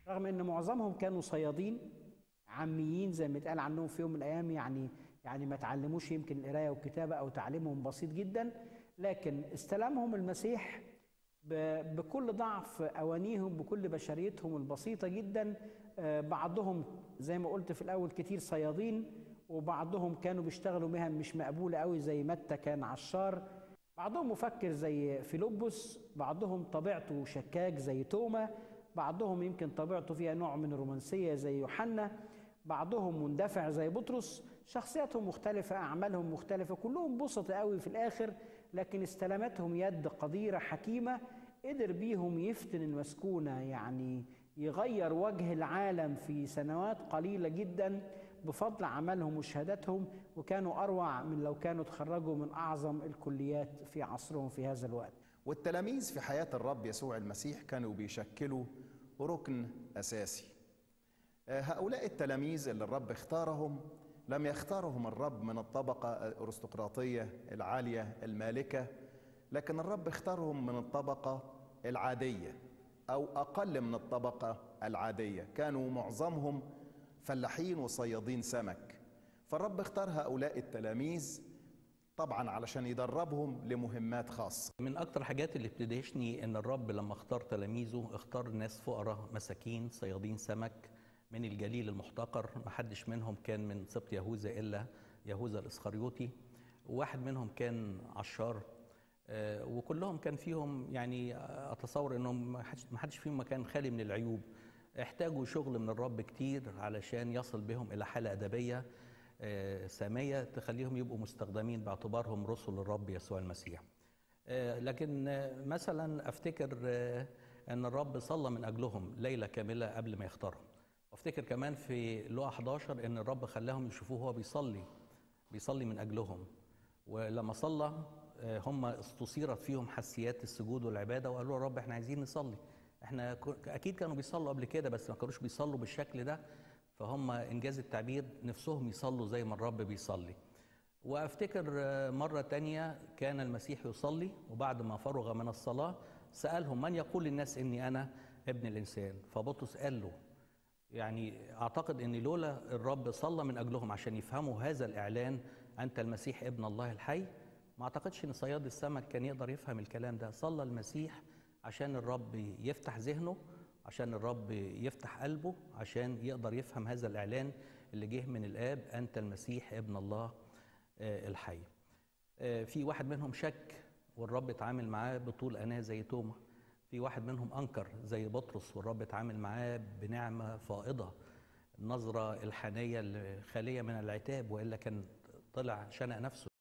رغم ان معظمهم كانوا صيادين عاميين زي ما اتقال عنهم في يوم من الايام يعني يعني ما تعلموش يمكن القرايه والكتابه او تعليمهم بسيط جدا لكن استلمهم المسيح ب- بكل ضعف اوانيهم بكل بشريتهم البسيطه جدا آه، بعضهم زي ما قلت في الاول كتير صيادين وبعضهم كانوا بيشتغلوا مهن مش مقبوله قوي زي متى كان عشار بعضهم مفكر زي فيلبس بعضهم طبيعته شكاك زي توما بعضهم يمكن طبيعته فيها نوع من الرومانسيه زي يوحنا بعضهم مندفع زي بطرس شخصياتهم مختلفة أعمالهم مختلفة كلهم بسط قوي في الآخر لكن استلمتهم يد قديرة حكيمة قدر بيهم يفتن المسكونة يعني يغير وجه العالم في سنوات قليلة جدا بفضل عملهم وشهادتهم وكانوا أروع من لو كانوا تخرجوا من أعظم الكليات في عصرهم في هذا الوقت والتلاميذ في حياة الرب يسوع المسيح كانوا بيشكلوا ركن أساسي آه، هؤلاء التلاميذ اللي الرب اختارهم لم يختارهم الرب من الطبقة الأرستقراطية العالية المالكة لكن الرب اختارهم من الطبقة العادية أو أقل من الطبقة العادية كانوا معظمهم فلاحين وصيادين سمك فالرب اختار هؤلاء التلاميذ طبعا علشان يدربهم لمهمات خاصة من اكتر حاجات اللي بتدهشني ان الرب لما اختار تلاميذه اختار ناس فقراء مساكين صيادين سمك من الجليل المحتقر محدش منهم كان من سبط يهوذا الا يهوذا الاسخريوطي وواحد منهم كان عشار آه، وكلهم كان فيهم يعني اتصور انهم ما حدش- ما حدش فيهم كان خالي من العيوب احتاجوا شغل من الرب كتير علشان يصل بهم الى حاله ادبيه آه، ساميه تخليهم يبقوا مستخدمين باعتبارهم رسل الرب يسوع المسيح. آه، لكن آه، مثلا افتكر آه، ان الرب صلى من اجلهم ليله كامله قبل ما يختارهم. وافتكر كمان في لوقا 11 ان الرب خلاهم يشوفوه هو بيصلي بيصلي من اجلهم. ولما صلى آه، هم استصيرت فيهم حسيات السجود والعباده وقالوا يا رب احنا عايزين نصلي. احنا ك- اكيد كانوا بيصلوا قبل كده بس ما كانوش بيصلوا بالشكل ده فهم انجاز التعبير نفسهم يصلوا زي ما الرب بيصلي. وافتكر آه، مرة تانية كان المسيح يصلي وبعد ما فرغ من الصلاة سألهم من يقول للناس إني أنا ابن الإنسان فبطرس قال له يعني أعتقد أن لولا الرب صلى من أجلهم عشان يفهموا هذا الإعلان أنت المسيح ابن الله الحي ما أعتقدش أن صياد السمك كان يقدر يفهم الكلام ده صلى المسيح عشان الرب يفتح ذهنه عشان الرب يفتح قلبه عشان يقدر يفهم هذا الإعلان اللي جه من الآب أنت المسيح ابن الله آه، الحي آه، في واحد منهم شك والرب اتعامل معاه بطول أناة زي توما في واحد منهم أنكر زي بطرس والرب اتعامل معاه بنعمة فائضة النظرة الحنية اللي خالية من العتاب وإلا كان طلع شنق نفسه